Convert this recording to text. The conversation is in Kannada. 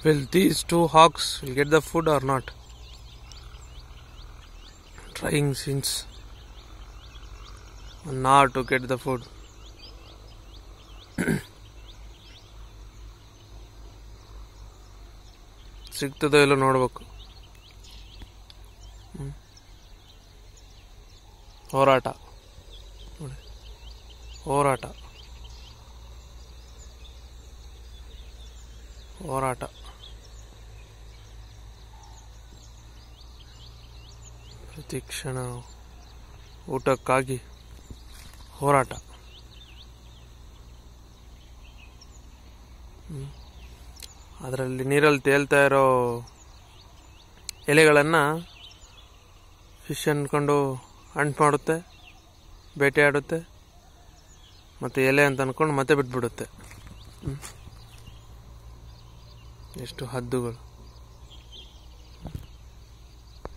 Will these two hawks will get the food or not? Trying since an hour to get the food. ಸಿಗ್ತದೋ ಇಲ್ಲೋ ನೋಡ್ಬೇಕು ಹ್ಮ್. ಹೋರಾಟ ನೋಡಿ ಹೋರಾಟ ಹೋರಾಟ ಪ್ರತಿ ಕ್ಷಣ ಊಟಕ್ಕಾಗಿ ಹೋರಾಟ ಅದರಲ್ಲಿ ನೀರಲ್ಲಿ ತೇಲ್ತಾ ಇರೋ ಎಲೆಗಳನ್ನು ಫಿಶ್ ಅಂದ್ಕೊಂಡು ಅಂಟು ಮಾಡುತ್ತೆ ಬೇಟೆ ಆಡುತ್ತೆ ಮತ್ತು ಎಲೆ ಅಂತ ಅಂದ್ಕೊಂಡು ಮತ್ತೆ ಬಿಟ್ಬಿಡುತ್ತೆ ಹ್ಮ್. ಎಷ್ಟು ಹದ್ದುಗಳು